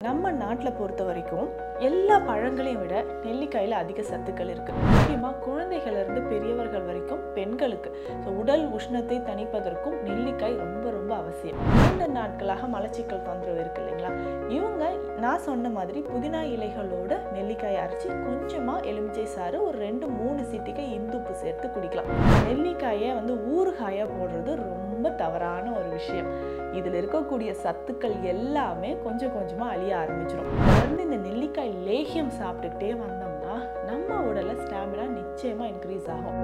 நம்ம நாட்டில் பொறுத்த வரைக்கும் எல்லா பழங்களையும் விட நெல்லிக்காயில் அதிக சத்துக்கள் இருக்குது முக்கியமாக குழந்தைகளிலிருந்து பெரியவர்கள் வரைக்கும் பெண்களுக்கு ஸோ உடல் உஷ்ணத்தை தணிப்பதற்கும் நெல்லிக்காய் ரொம்ப ரொம்ப அவசியம் நீண்ட நாட்களாக மலச்சிக்கல் தொந்தரவு இருக்கு இல்லைங்களா இவங்க நான் சொன்ன மாதிரி புதினா இலைகளோட நெல்லிக்காய் அரைச்சி கொஞ்சமாக எலுமிச்சை சாறு ஒரு ரெண்டு மூணு சிட்டிகை இந்துப்பு சேர்த்து குடிக்கலாம் நெல்லிக்காயை வந்து ஊறுகாயாக போடுறது ரொம்ப தவறான ஒரு விஷயம் இதில் இருக்கக்கூடிய சத்துக்கள் எல்லாமே கொஞ்சம் கொஞ்சமாக அழிய ஆரம்பிச்சிடும் தொடர்ந்து இந்த நெல்லிக்காய் லேகியம் சாப்பிட்டுக்கிட்டே வந்தோம்னா நம்ம உடல ஸ்டாமினா நிச்சயமாக இன்க்ரீஸ் ஆகும்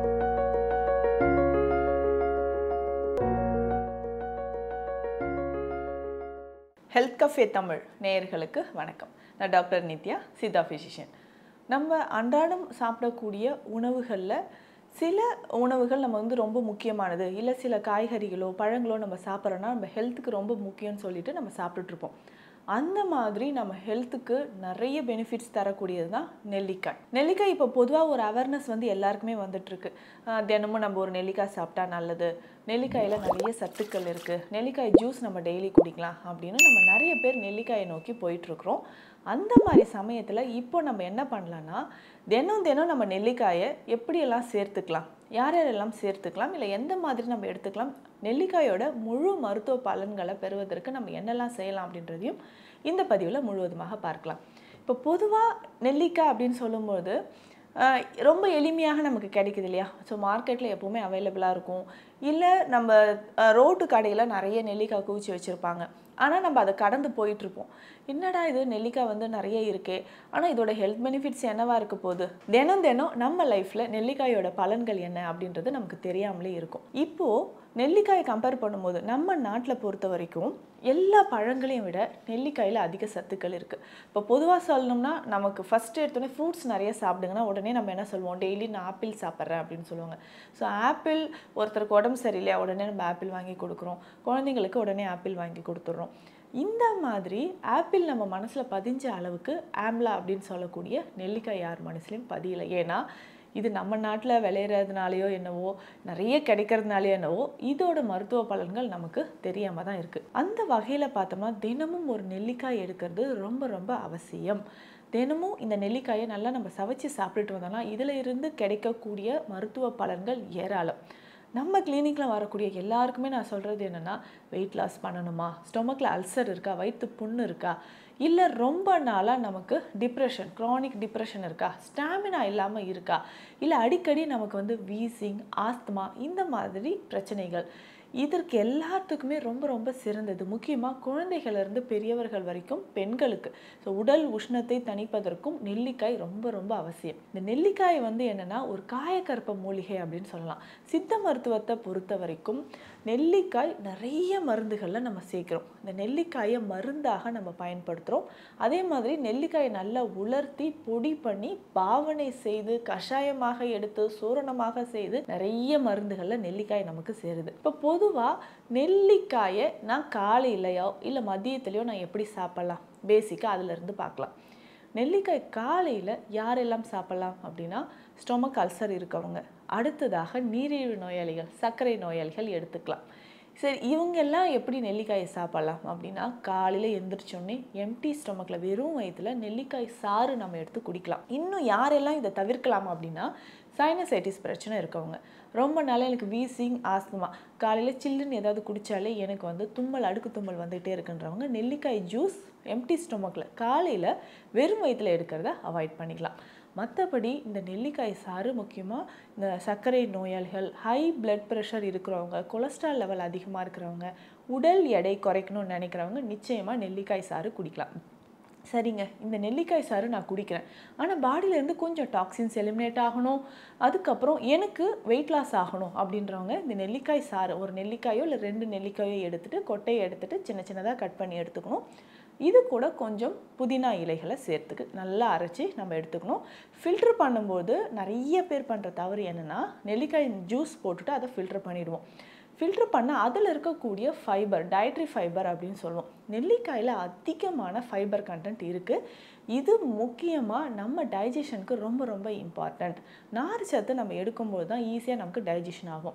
ஹெல்த் கஃபே தமிழ் நேயர்களுக்கு வணக்கம் நான் டாக்டர் நித்யா சித்தா ஃபிசிஷியன் நம்ம அன்றாடம் சாப்பிடக்கூடிய உணவுகளில் சில உணவுகள் நம்ம வந்து ரொம்ப முக்கியமானது இல்லை சில காய்கறிகளோ பழங்களோ நம்ம சாப்பிட்றோன்னா நம்ம ஹெல்த்துக்கு ரொம்ப முக்கியம்னு சொல்லிட்டு நம்ம சாப்பிட்டுட்ருப்போம் அந்த மாதிரி நம்ம ஹெல்த்துக்கு நிறைய பெனிஃபிட்ஸ் தரக்கூடியது தான் நெல்லிக்காய் நெல்லிக்காய் இப்போ பொதுவாக ஒரு அவேர்னஸ் வந்து எல்லாருக்குமே வந்துட்டுருக்கு தினமும் நம்ம ஒரு நெல்லிக்காய் சாப்பிட்டா நல்லது நெல்லிக்காயில் நிறைய சத்துக்கள் இருக்குது நெல்லிக்காய் ஜூஸ் நம்ம டெய்லி குடிக்கலாம் அப்படின்னு நம்ம நிறைய பேர் நெல்லிக்காயை நோக்கி போயிட்டுருக்குறோம் அந்த மாதிரி சமயத்தில் இப்போ நம்ம என்ன பண்ணலான்னா தினம் தினம் நம்ம நெல்லிக்காயை எப்படியெல்லாம் சேர்த்துக்கலாம் யார் யாரெல்லாம் சேர்த்துக்கலாம் இல்லை எந்த மாதிரி நம்ம எடுத்துக்கலாம் நெல்லிக்காயோட முழு மருத்துவ பலன்களை பெறுவதற்கு நம்ம என்னெல்லாம் செய்யலாம் அப்படின்றதையும் இந்த பதிவில் முழுவதுமாக பார்க்கலாம் இப்போ பொதுவாக நெல்லிக்காய் அப்படின்னு சொல்லும்போது ஆஹ் ரொம்ப எளிமையாக நமக்கு கிடைக்குது இல்லையா ஸோ மார்க்கெட்டில் எப்போவுமே அவைலபிளாக இருக்கும் இல்லை நம்ம ஆஹ் ரோட்டு கடையில் நிறைய நெல்லிக்காய் குவிச்சு வச்சுருப்பாங்க ஆனால் நம்ம அதை கடந்து போயிட்டுருப்போம் என்னடா இது நெல்லிக்காய் வந்து நிறைய இருக்கே ஆனால் இதோட ஹெல்த் பெனிஃபிட்ஸ் என்னவா இருக்க போகுது தினம் தினம் நம்ம லைஃப்பில் நெல்லிக்காயோட பலன்கள் என்ன அப்படின்றது நமக்கு தெரியாமலே இருக்கும் இப்போது நெல்லிக்காயை கம்பேர் பண்ணும்போது நம்ம நாட்டில் பொறுத்த வரைக்கும் எல்லா பழங்களையும் விட நெல்லிக்காயில் அதிக சத்துக்கள் இருக்குது இப்போ பொதுவாக சொல்லணும்னா நமக்கு ஃபஸ்ட்டு எடுத்தோடனே ஃப்ரூட்ஸ் நிறைய சாப்பிடுங்கன்னா உடனே நம்ம என்ன சொல்லுவோம் டெய்லி நான் ஆப்பிள் சாப்பிட்றேன் அப்படின்னு சொல்லுவாங்க ஸோ ஆப்பிள் ஒருத்தருக்கு உடம்பு சரியில்லையா உடனே நம்ம ஆப்பிள் வாங்கி கொடுக்குறோம் குழந்தைங்களுக்கு உடனே ஆப்பிள் வாங்கி கொடுத்துட்றோம் இந்த மாதிரி ஆப்பிள் நம்ம மனசில் பதிஞ்ச அளவுக்கு ஆம்லா அப்படின்னு சொல்லக்கூடிய நெல்லிக்காய் யார் மனசுலையும் பதியலை ஏன்னா இது நம்ம நாட்டில் விளையிறதுனாலையோ என்னவோ நிறைய கிடைக்கிறதுனாலையோ என்னவோ இதோட மருத்துவ பலன்கள் நமக்கு தெரியாமல் தான் இருக்குது அந்த வகையில் பார்த்தோம்னா தினமும் ஒரு நெல்லிக்காய் எடுக்கிறது ரொம்ப ரொம்ப அவசியம் தினமும் இந்த நெல்லிக்காயை நல்லா நம்ம சவைச்சு சாப்பிட்டுட்டு வந்தோம்னா இதில் இருந்து கிடைக்கக்கூடிய மருத்துவ பலன்கள் ஏராளம் நம்ம கிளினிக்கில் வரக்கூடிய எல்லாருக்குமே நான் சொல்கிறது என்னென்னா வெயிட் லாஸ் பண்ணணுமா ஸ்டொமக்கில் அல்சர் இருக்கா வயிற்று புண்ணு இருக்கா இல்லை ரொம்ப நாளாக நமக்கு டிப்ரெஷன் க்ரானிக் டிப்ரெஷன் இருக்கா ஸ்டாமினா இல்லாமல் இருக்கா இல்லை அடிக்கடி நமக்கு வந்து வீசிங் ஆஸ்துமா இந்த மாதிரி பிரச்சனைகள் இதற்கு எல்லாத்துக்குமே ரொம்ப ரொம்ப சிறந்தது முக்கியமாக குழந்தைகளிலிருந்து பெரியவர்கள் வரைக்கும் பெண்களுக்கு ஸோ உடல் உஷ்ணத்தை தணிப்பதற்கும் நெல்லிக்காய் ரொம்ப ரொம்ப அவசியம் இந்த நெல்லிக்காய் வந்து என்னென்னா ஒரு காயக்கற்ப மூலிகை அப்படின்னு சொல்லலாம் சித்த மருத்துவத்தை பொறுத்த வரைக்கும் நெல்லிக்காய் நிறைய மருந்துகளில் நம்ம சேர்க்குறோம் இந்த நெல்லிக்காயை மருந்தாக நம்ம பயன்படுத்துகிறோம் அதே மாதிரி நெல்லிக்காயை நல்லா உலர்த்தி பொடி பண்ணி பாவனை செய்து கஷாயமாக எடுத்து சூரணமாக செய்து நிறைய மருந்துகளில் நெல்லிக்காய் நமக்கு சேருது இப்போ பொதுவாக நெல்லிக்காயை நான் காலையிலையோ இல்லை மதியத்துலையோ நான் எப்படி சாப்பிட்லாம் பேசிக்காக அதிலிருந்து பார்க்கலாம் நெல்லிக்காய் காலையில் யாரெல்லாம் சாப்பிட்லாம் அப்படின்னா ஸ்டொமக் அல்சர் இருக்கவங்க அடுத்ததாக நீரிழிவு நோயாளிகள் சர்க்கரை நோயாளிகள் எடுத்துக்கலாம் சரி இவங்கெல்லாம் எப்படி நெல்லிக்காயை சாப்பிட்லாம் அப்படின்னா காலையில் எந்திரிச்சோடனே எம்டி ஸ்டொமக்கில் வெறும் வயிற்றுல நெல்லிக்காய் சாறு நம்ம எடுத்து குடிக்கலாம் இன்னும் யாரெல்லாம் இதை தவிர்க்கலாம் அப்படின்னா சைனசைட்டிஸ் பிரச்சனை இருக்கவங்க ரொம்ப நாளாக எனக்கு வீசிங் ஆஸ்துமா காலையில் சில்லுன்னு ஏதாவது குடித்தாலே எனக்கு வந்து தும்மல் அடுக்கு தும்மல் வந்துகிட்டே இருக்குன்றவங்க நெல்லிக்காய் ஜூஸ் எம்டி ஸ்டொமக்கில் காலையில் வெறும் வயிற்றில் எடுக்கிறத அவாய்ட் பண்ணிக்கலாம் மற்றபடி இந்த நெல்லிக்காய் சாறு முக்கியமாக இந்த சர்க்கரை நோயாளிகள் ஹை பிளட் ப்ரெஷர் இருக்கிறவங்க கொலஸ்ட்ரால் லெவல் அதிகமாக இருக்கிறவங்க உடல் எடை குறைக்கணும்னு நினைக்கிறவங்க நிச்சயமாக நெல்லிக்காய் சாறு குடிக்கலாம் சரிங்க இந்த நெல்லிக்காய் சாறு நான் குடிக்கிறேன் ஆனால் பாடியிலேருந்து கொஞ்சம் டாக்ஸின்ஸ் எலிமினேட் ஆகணும் அதுக்கப்புறம் எனக்கு வெயிட் லாஸ் ஆகணும் அப்படின்றவங்க இந்த நெல்லிக்காய் சாறு ஒரு நெல்லிக்காயோ இல்லை ரெண்டு நெல்லிக்காயோ எடுத்துகிட்டு கொட்டையை எடுத்துகிட்டு சின்ன சின்னதாக கட் பண்ணி எடுத்துக்கணும் இது கூட கொஞ்சம் புதினா இலைகளை சேர்த்துக்கு நல்லா அரைச்சி நம்ம எடுத்துக்கணும் ஃபில்ட்ரு பண்ணும்போது நிறைய பேர் பண்ணுற தவறு என்னென்னா நெல்லிக்காய் ஜூஸ் போட்டுட்டு அதை ஃபில்ட்ரு பண்ணிவிடுவோம் ஃபில்ட்ரு பண்ணால் அதில் இருக்கக்கூடிய ஃபைபர் டயட்ரி ஃபைபர் அப்படின்னு சொல்லுவோம் நெல்லிக்காயில் அதிகமான ஃபைபர் கண்டென்ட் இருக்குது இது முக்கியமாக நம்ம டைஜஷனுக்கு ரொம்ப ரொம்ப இம்பார்ட்டண்ட் நார் சத்து நம்ம எடுக்கும்போது தான் ஈஸியாக நமக்கு டைஜஷன் ஆகும்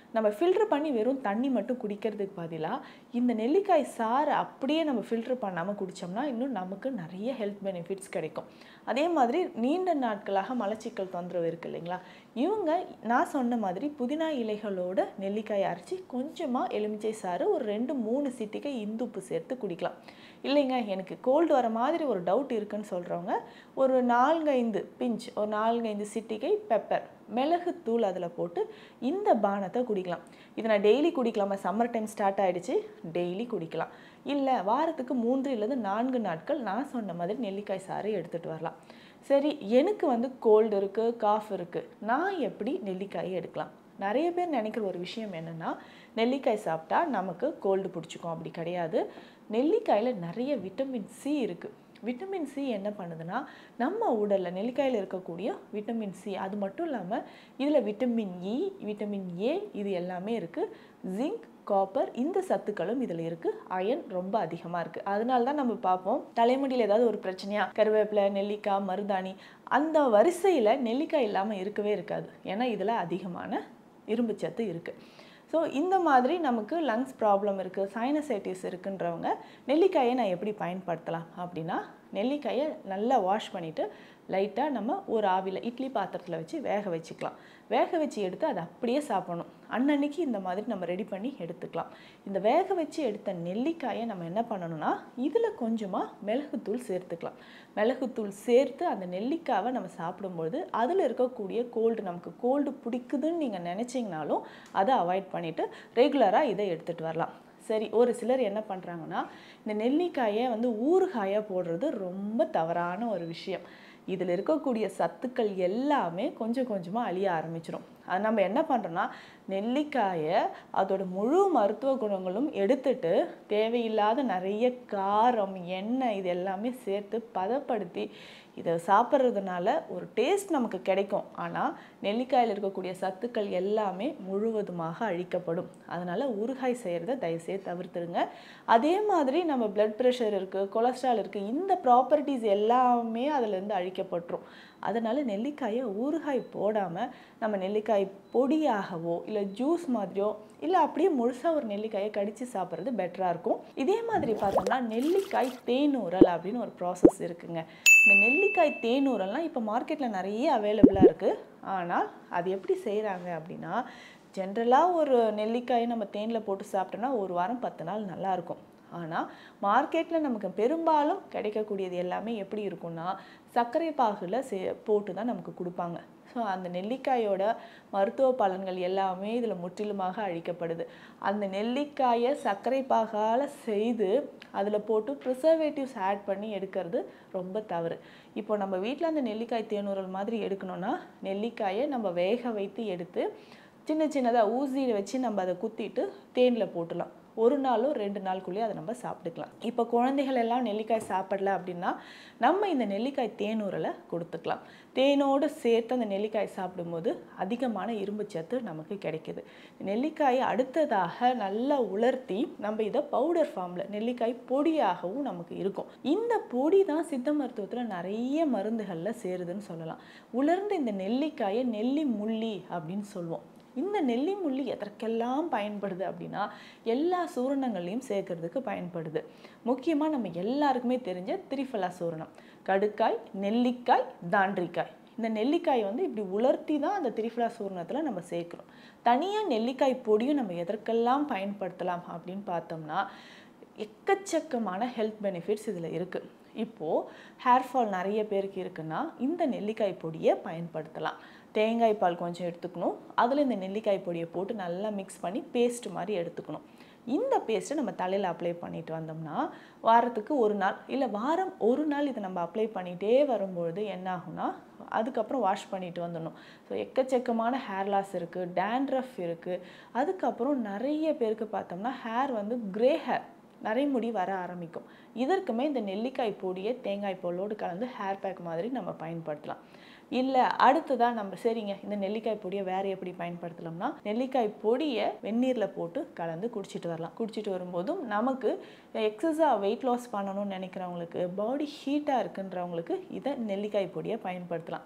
நம்ம ஃபில்டர் பண்ணி வெறும் தண்ணி மட்டும் குடிக்கிறதுக்கு பதிலாக இந்த நெல்லிக்காய் சாறை அப்படியே நம்ம ஃபில்டர் பண்ணாமல் குடித்தோம்னா இன்னும் நமக்கு நிறைய ஹெல்த் பெனிஃபிட்ஸ் கிடைக்கும் அதே மாதிரி நீண்ட நாட்களாக மலச்சிக்கல் தொந்தரவு இருக்கு இல்லைங்களா இவங்க நான் சொன்ன மாதிரி புதினா இலைகளோட நெல்லிக்காய் அரைச்சி கொஞ்சமாக எலுமிச்சை சாறு ஒரு ரெண்டு மூணு சிட்டிக்கை இந்துப்பு சேர்த்து குடிக்கலாம் இல்லைங்க எனக்கு கோல்டு வர மாதிரி ஒரு டவுட் இருக்குன்னு சொல்கிறவங்க ஒரு நான்கைந்து பிஞ்ச் ஒரு நான்கைந்து சிட்டிகை பெப்பர் மிளகுத்தூள் அதில் போட்டு இந்த பானத்தை குடிக்கலாம் இதை நான் டெய்லி குடிக்கலாமா சம்மர் டைம் ஸ்டார்ட் ஆகிடுச்சு டெய்லி குடிக்கலாம் இல்லை வாரத்துக்கு மூன்று இல்லது நான்கு நாட்கள் நான் சொன்ன மாதிரி நெல்லிக்காய் சாறு எடுத்துகிட்டு வரலாம் சரி எனக்கு வந்து கோல்டு இருக்குது காஃப் இருக்குது நான் எப்படி நெல்லிக்காயை எடுக்கலாம் நிறைய பேர் நினைக்கிற ஒரு விஷயம் என்னென்னா நெல்லிக்காய் சாப்பிட்டா நமக்கு கோல்டு பிடிச்சிக்கும் அப்படி கிடையாது நெல்லிக்காயில் நிறைய விட்டமின் சி இருக்குது விட்டமின் சி என்ன பண்ணுதுன்னா நம்ம உடலில் நெல்லிக்காயில் இருக்கக்கூடிய விட்டமின் சி அது மட்டும் இல்லாமல் இதில் விட்டமின் இ விட்டமின் ஏ இது எல்லாமே இருக்குது ஜிங்க் காப்பர் இந்த சத்துக்களும் இதில் இருக்குது அயன் ரொம்ப அதிகமாக இருக்குது அதனால தான் நம்ம பார்ப்போம் தலைமுடியில் ஏதாவது ஒரு பிரச்சனையா கருவேப்பிலை நெல்லிக்காய் மருதாணி அந்த வரிசையில் நெல்லிக்காய் இல்லாமல் இருக்கவே இருக்காது ஏன்னா இதில் அதிகமான இரும்பு சத்து இருக்குது ஸோ இந்த மாதிரி நமக்கு லங்ஸ் ப்ராப்ளம் இருக்குது சைனசைட்டிஸ் இருக்குன்றவங்க நெல்லிக்காயை நான் எப்படி பயன்படுத்தலாம் அப்படின்னா நெல்லிக்காயை நல்லா வாஷ் பண்ணிவிட்டு லைட்டாக நம்ம ஒரு ஆவியில் இட்லி பாத்திரத்தில் வச்சு வேக வச்சுக்கலாம் வேக வச்சு எடுத்து அதை அப்படியே சாப்பிடணும் அன்னன்னைக்கு இந்த மாதிரி நம்ம ரெடி பண்ணி எடுத்துக்கலாம் இந்த வேக வச்சு எடுத்த நெல்லிக்காயை நம்ம என்ன பண்ணணும்னா இதில் கொஞ்சமாக மிளகுத்தூள் சேர்த்துக்கலாம் மிளகுத்தூள் சேர்த்து அந்த நெல்லிக்காவை நம்ம சாப்பிடும்பொழுது அதில் இருக்கக்கூடிய கோல்டு நமக்கு கோல்டு பிடிக்குதுன்னு நீங்கள் நினச்சிங்கனாலும் அதை அவாய்ட் பண்ணிவிட்டு ரெகுலராக இதை எடுத்துகிட்டு வரலாம் சரி ஒரு சிலர் என்ன பண்ணுறாங்கன்னா இந்த நெல்லிக்காயை வந்து ஊறுகாயாக போடுறது ரொம்ப தவறான ஒரு விஷயம் இதில் இருக்கக்கூடிய சத்துக்கள் எல்லாமே கொஞ்சம் கொஞ்சமாக அழிய ஆரம்பிச்சிடும் அது நம்ம என்ன பண்ணுறோன்னா நெல்லிக்காயை அதோட முழு மருத்துவ குணங்களும் எடுத்துட்டு தேவையில்லாத நிறைய காரம் எண்ணெய் இது எல்லாமே சேர்த்து பதப்படுத்தி இதை சாப்பிட்றதுனால ஒரு டேஸ்ட் நமக்கு கிடைக்கும் ஆனால் நெல்லிக்காயில் இருக்கக்கூடிய சத்துக்கள் எல்லாமே முழுவதுமாக அழிக்கப்படும் அதனால் ஊறுகாய் செய்கிறத தயவுசெய்து தவிர்த்துருங்க அதே மாதிரி நம்ம பிளட் ப்ரெஷர் இருக்குது கொலஸ்ட்ரால் இருக்குது இந்த ப்ராப்பர்ட்டிஸ் எல்லாமே அதிலேருந்து அழிக்கப்பட்டுரும் அதனால் நெல்லிக்காயை ஊறுகாய் போடாமல் நம்ம நெல்லிக்காய் பொடியாகவோ இல்லை ஜூஸ் மாதிரியோ இல்லை அப்படியே முழுசாக ஒரு நெல்லிக்காயை கடித்து சாப்பிட்றது பெட்டராக இருக்கும் இதே மாதிரி பார்த்தோம்னா நெல்லிக்காய் தேனூரல் அப்படின்னு ஒரு ப்ராசஸ் இருக்குங்க இந்த நெல்லிக்காய் தேனூரல்லாம் இப்போ மார்க்கெட்டில் நிறைய அவைலபிளாக இருக்குது ஆனால் அது எப்படி செய்கிறாங்க அப்படின்னா ஜென்ரலாக ஒரு நெல்லிக்காயை நம்ம தேனில் போட்டு சாப்பிட்டோன்னா ஒரு வாரம் பத்து நாள் நல்லாயிருக்கும் ஆனால் மார்க்கெட்டில் நமக்கு பெரும்பாலும் கிடைக்கக்கூடியது எல்லாமே எப்படி இருக்கும்னா சர்க்கரை பாகுல சே போட்டு தான் நமக்கு கொடுப்பாங்க ஸோ அந்த நெல்லிக்காயோட மருத்துவ பலன்கள் எல்லாமே இதில் முற்றிலுமாக அழிக்கப்படுது அந்த நெல்லிக்காயை சர்க்கரை பாகால் செய்து அதில் போட்டு ப்ரிசர்வேட்டிவ்ஸ் ஆட் பண்ணி எடுக்கிறது ரொம்ப தவறு இப்போ நம்ம வீட்டில் அந்த நெல்லிக்காய் தேனூரல் மாதிரி எடுக்கணும்னா நெல்லிக்காயை நம்ம வேக வைத்து எடுத்து சின்ன சின்னதாக ஊசியில் வச்சு நம்ம அதை குத்திட்டு தேனில் போட்டுடலாம் ஒரு நாளோ ரெண்டு நாளுக்குள்ளேயே அதை நம்ம சாப்பிட்டுக்கலாம் இப்போ குழந்தைகள் எல்லாம் நெல்லிக்காய் சாப்பிடல அப்படின்னா நம்ம இந்த நெல்லிக்காய் தேனூரலை கொடுத்துக்கலாம் தேனோடு சேர்த்து அந்த நெல்லிக்காய் சாப்பிடும்போது அதிகமான இரும்பு சத்து நமக்கு கிடைக்குது நெல்லிக்காயை அடுத்ததாக நல்லா உலர்த்தி நம்ம இதை பவுடர் ஃபார்மில் நெல்லிக்காய் பொடியாகவும் நமக்கு இருக்கும் இந்த பொடி தான் சித்த மருத்துவத்தில் நிறைய மருந்துகளில் சேருதுன்னு சொல்லலாம் உலர்ந்த இந்த நெல்லிக்காயை நெல்லி முள்ளி அப்படின்னு சொல்லுவோம் இந்த நெல்லி முள்ளி எதற்கெல்லாம் பயன்படுது அப்படின்னா எல்லா சூரணங்களையும் சேர்க்கறதுக்கு பயன்படுது முக்கியமாக நம்ம எல்லாருக்குமே தெரிஞ்ச திரிஃபலா சூரணம் கடுக்காய் நெல்லிக்காய் தாண்டிக்காய் இந்த நெல்லிக்காய் வந்து இப்படி உலர்த்தி தான் அந்த திரிஃபலா சூரணத்தில் நம்ம சேர்க்குறோம் தனியாக நெல்லிக்காய் பொடியும் நம்ம எதற்கெல்லாம் பயன்படுத்தலாம் அப்படின்னு பார்த்தோம்னா எக்கச்சக்கமான ஹெல்த் பெனிஃபிட்ஸ் இதில் இருக்குது இப்போது ஹேர் ஃபால் நிறைய பேருக்கு இருக்குன்னா இந்த நெல்லிக்காய் பொடியை பயன்படுத்தலாம் தேங்காய் பால் கொஞ்சம் எடுத்துக்கணும் அதில் இந்த நெல்லிக்காய் பொடியை போட்டு நல்லா மிக்ஸ் பண்ணி பேஸ்ட் மாதிரி எடுத்துக்கணும் இந்த பேஸ்ட்டை நம்ம தலையில் அப்ளை பண்ணிட்டு வந்தோம்னா வாரத்துக்கு ஒரு நாள் இல்லை வாரம் ஒரு நாள் இதை நம்ம அப்ளை பண்ணிகிட்டே வரும்பொழுது என்ன ஆகும்னா அதுக்கப்புறம் வாஷ் பண்ணிட்டு வந்துடணும் ஸோ எக்கச்சக்கமான ஹேர் லாஸ் இருக்குது டேண்ட்ரஃப் இருக்குது அதுக்கப்புறம் நிறைய பேருக்கு பார்த்தோம்னா ஹேர் வந்து கிரே ஹேர் நரைமுடி வர ஆரம்பிக்கும் இதற்குமே இந்த நெல்லிக்காய் பொடியை தேங்காய் பாலோடு கலந்து ஹேர் பேக் மாதிரி நம்ம பயன்படுத்தலாம் இல்லை அடுத்ததாக நம்ம சரிங்க இந்த நெல்லிக்காய் பொடியை வேறு எப்படி பயன்படுத்தலாம்னா நெல்லிக்காய் பொடியை வெந்நீரில் போட்டு கலந்து குடிச்சிட்டு வரலாம் குடிச்சிட்டு வரும்போதும் நமக்கு எக்ஸஸாக வெயிட் லாஸ் பண்ணணும்னு நினைக்கிறவங்களுக்கு பாடி ஹீட்டாக இருக்குன்றவங்களுக்கு இதை நெல்லிக்காய் பொடியை பயன்படுத்தலாம்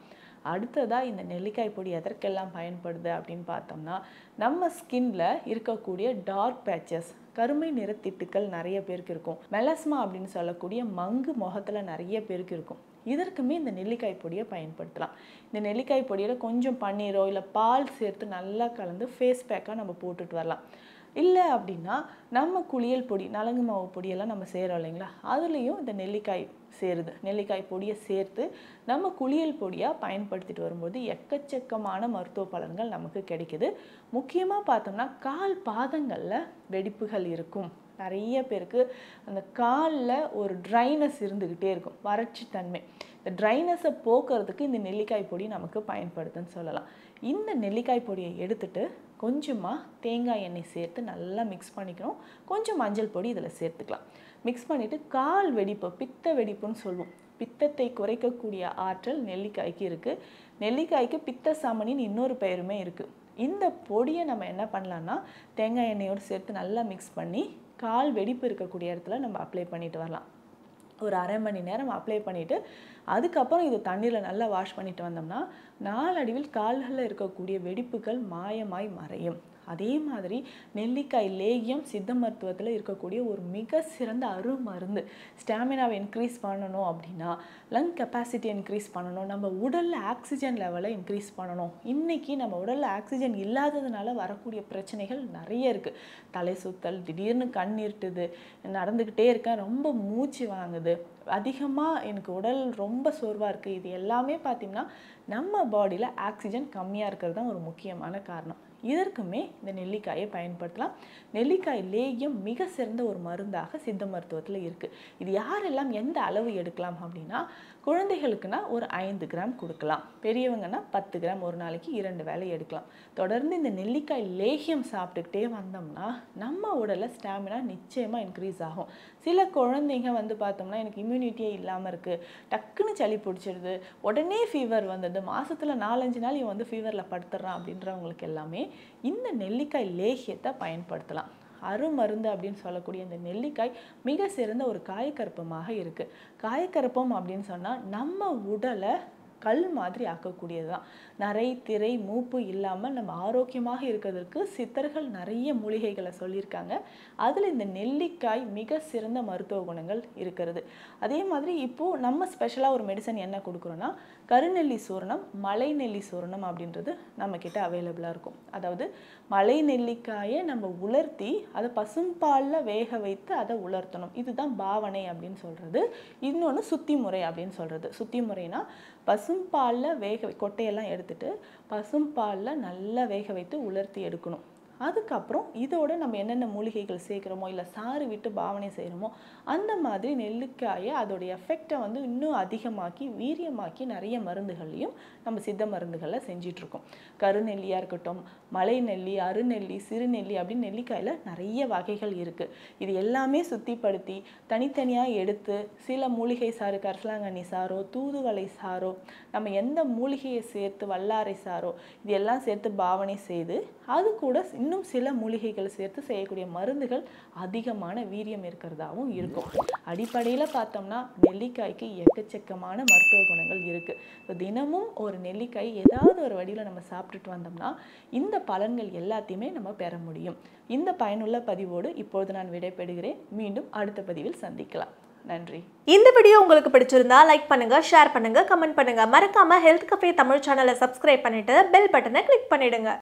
அடுத்ததாக இந்த நெல்லிக்காய் பொடி எதற்கெல்லாம் பயன்படுது அப்படின்னு பார்த்தோம்னா நம்ம ஸ்கின்ல இருக்கக்கூடிய டார்க் பேச்சஸ் கருமை நிறத்திட்டுக்கள் நிறைய பேருக்கு இருக்கும் மெலஸ்மா அப்படின்னு சொல்லக்கூடிய மங்கு முகத்தில் நிறைய பேருக்கு இருக்கும் இதற்குமே இந்த நெல்லிக்காய் பொடியை பயன்படுத்தலாம் இந்த நெல்லிக்காய் பொடியில் கொஞ்சம் பன்னீரோ இல்லை பால் சேர்த்து நல்லா கலந்து ஃபேஸ் பேக்காக நம்ம போட்டுட்டு வரலாம் இல்லை அப்படின்னா நம்ம குளியல் பொடி நலங்கு மாவு பொடியெல்லாம் நம்ம செய்கிறோம் இல்லைங்களா அதுலேயும் இந்த நெல்லிக்காய் சேருது நெல்லிக்காய் பொடியை சேர்த்து நம்ம குளியல் பொடியாக பயன்படுத்திட்டு வரும்போது எக்கச்சக்கமான மருத்துவ பலன்கள் நமக்கு கிடைக்குது முக்கியமாக பார்த்தோம்னா கால் பாதங்களில் வெடிப்புகள் இருக்கும் நிறைய பேருக்கு அந்த காலில் ஒரு ட்ரைனஸ் இருந்துக்கிட்டே இருக்கும் வறட்சி தன்மை இந்த ட்ரைனஸை போக்குறதுக்கு இந்த நெல்லிக்காய் பொடி நமக்கு பயன்படுதுன்னு சொல்லலாம் இந்த நெல்லிக்காய் பொடியை எடுத்துட்டு கொஞ்சமாக தேங்காய் எண்ணெய் சேர்த்து நல்லா மிக்ஸ் பண்ணிக்கணும் கொஞ்சம் மஞ்சள் பொடி இதில் சேர்த்துக்கலாம் மிக்ஸ் பண்ணிவிட்டு கால் வெடிப்பு பித்த வெடிப்புன்னு சொல்லுவோம் பித்தத்தை குறைக்கக்கூடிய ஆற்றல் நெல்லிக்காய்க்கு இருக்குது நெல்லிக்காய்க்கு பித்த சாமணின்னு இன்னொரு பெயருமே இருக்குது இந்த பொடியை நம்ம என்ன பண்ணலான்னா தேங்காய் எண்ணெயோடு சேர்த்து நல்லா மிக்ஸ் பண்ணி கால் வெடிப்பு இருக்கக்கூடிய இடத்துல நம்ம அப்ளை பண்ணிட்டு வரலாம் ஒரு அரை மணி நேரம் அப்ளை பண்ணிவிட்டு அதுக்கப்புறம் இது தண்ணியில் நல்லா வாஷ் பண்ணிட்டு வந்தோம்னா நாளடைவில் கால்களில் இருக்கக்கூடிய வெடிப்புகள் மாயமாய் மறையும் அதே மாதிரி நெல்லிக்காய் லேகியம் சித்த மருத்துவத்தில் இருக்கக்கூடிய ஒரு மிக சிறந்த அருமருந்து ஸ்டாமினாவை இன்க்ரீஸ் பண்ணணும் அப்படின்னா லங் கெப்பாசிட்டி இன்க்ரீஸ் பண்ணணும் நம்ம உடலில் ஆக்சிஜன் லெவலை இன்க்ரீஸ் பண்ணணும் இன்றைக்கி நம்ம உடலில் ஆக்சிஜன் இல்லாததுனால வரக்கூடிய பிரச்சனைகள் நிறைய இருக்குது தலை சுத்தல் திடீர்னு கண் இருட்டுது நடந்துக்கிட்டே இருக்கேன் ரொம்ப மூச்சு வாங்குது அதிகமாக எனக்கு உடல் ரொம்ப சோர்வாக இருக்குது இது எல்லாமே பார்த்திங்கன்னா நம்ம பாடியில் ஆக்சிஜன் கம்மியாக இருக்கிறது தான் ஒரு முக்கியமான காரணம் இதற்குமே இந்த நெல்லிக்காயை பயன்படுத்தலாம் நெல்லிக்காய் லேகியம் மிக சிறந்த ஒரு மருந்தாக சித்த மருத்துவத்தில் இருக்குது இது யாரெல்லாம் எந்த அளவு எடுக்கலாம் அப்படின்னா குழந்தைகளுக்குனா ஒரு ஐந்து கிராம் கொடுக்கலாம் பெரியவங்கன்னா பத்து கிராம் ஒரு நாளைக்கு இரண்டு வேளை எடுக்கலாம் தொடர்ந்து இந்த நெல்லிக்காய் லேகியம் சாப்பிட்டுக்கிட்டே வந்தோம்னா நம்ம உடலில் ஸ்டாமினா நிச்சயமாக இன்க்ரீஸ் ஆகும் சில குழந்தைங்க வந்து பார்த்தோம்னா எனக்கு இம்யூனிட்டியே இல்லாமல் இருக்குது டக்குன்னு சளி பிடிச்சிடுது உடனே ஃபீவர் வந்தது மாசத்துல நாலஞ்சு நாள் இவன் வந்து ஃபீவரில் படுத்துறான் அப்படின்றவங்களுக்கு எல்லாமே இந்த நெல்லிக்காய் லேகியத்தை பயன்படுத்தலாம் அருமருந்து அப்படின்னு சொல்லக்கூடிய இந்த நெல்லிக்காய் மிக சிறந்த ஒரு காயக்கருப்பமாக இருக்குது காயக்கருப்பம் அப்படின்னு சொன்னால் நம்ம உடலை கல் மாதிரி ஆக்கக்கூடியது தான் நரை திரை மூப்பு இல்லாமல் நம்ம ஆரோக்கியமாக இருக்கிறதுக்கு சித்தர்கள் நிறைய மூலிகைகளை சொல்லியிருக்காங்க அதில் இந்த நெல்லிக்காய் மிக சிறந்த மருத்துவ குணங்கள் இருக்கிறது அதே மாதிரி இப்போது நம்ம ஸ்பெஷலாக ஒரு மெடிசன் என்ன கொடுக்குறோன்னா கருநெல்லி சூரணம் மலை நெல்லி சூரணம் அப்படின்றது நம்மக்கிட்ட அவைலபிளாக இருக்கும் அதாவது மலை நெல்லிக்காயை நம்ம உலர்த்தி அதை பசும்பாலில் வேக வைத்து அதை உலர்த்தணும் இதுதான் பாவனை அப்படின்னு சொல்கிறது இன்னொன்று சுத்தி முறை அப்படின்னு சொல்கிறது சுத்தி முறைனா பசும்பாலில் வேக வை- கொட்டையெல்லாம் எடுத்துட்டு பசும்பாலில் நல்லா வேக வைத்து உலர்த்தி எடுக்கணும் அதுக்கப்புறம் இதோட நம்ம என்னென்ன மூலிகைகள் சேர்க்குறோமோ இல்லை சாறு விட்டு பாவனை செய்கிறோமோ அந்த மாதிரி நெல்லிக்காயை அதோடைய எஃபெக்டை வந்து இன்னும் அதிகமாக்கி வீரியமாக்கி நிறைய மருந்துகள்லையும் நம்ம சித்த மருந்துகளில் செஞ்சிட்ருக்கோம் கருநெல்லியாக இருக்கட்டும் மலை நெல்லி அருநெல்லி சிறுநெல்லி அப்படின்னு நெல்லிக்காயில் நிறைய வகைகள் இருக்குது இது எல்லாமே சுத்திப்படுத்தி தனித்தனியாக எடுத்து சில மூலிகை சாறு கரிசலாங்கண்ணி சாறோ தூதுவளை சாறோ நம்ம எந்த மூலிகையை சேர்த்து வல்லாரை சாறோ இது எல்லாம் சேர்த்து பாவனை செய்து அது கூட இன்னும் சில மூலிகைகள் சேர்த்து செய்யக்கூடிய மருந்துகள் அதிகமான வீரியம் இருக்கிறதாவும் இருக்கும் அடிப்படையில் பார்த்தோம்னா நெல்லிக்காய்க்கு எக்கச்சக்கமான மருத்துவ குணங்கள் இருக்குது ஸோ தினமும் ஒரு நெல்லிக்காய் ஏதாவது ஒரு வடிவில் நம்ம சாப்பிட்டுட்டு வந்தோம்னா இந்த பலன்கள் எல்லாத்தையுமே நம்ம பெற முடியும் இந்த பயனுள்ள பதிவோடு இப்பொழுது நான் விடைபெறுகிறேன் மீண்டும் அடுத்த பதிவில் சந்திக்கலாம் நன்றி இந்த வீடியோ உங்களுக்கு பிடிச்சிருந்தா லைக் பண்ணுங்க ஷேர் பண்ணுங்க கமெண்ட் பண்ணுங்க மறக்காம ஹெல்த் கஃபே தமிழ் சேனலை சப்ஸ்கிரைப் பண்ணிட்டு பெல் பட்டனை கிளிக் பண்ணிடுங்க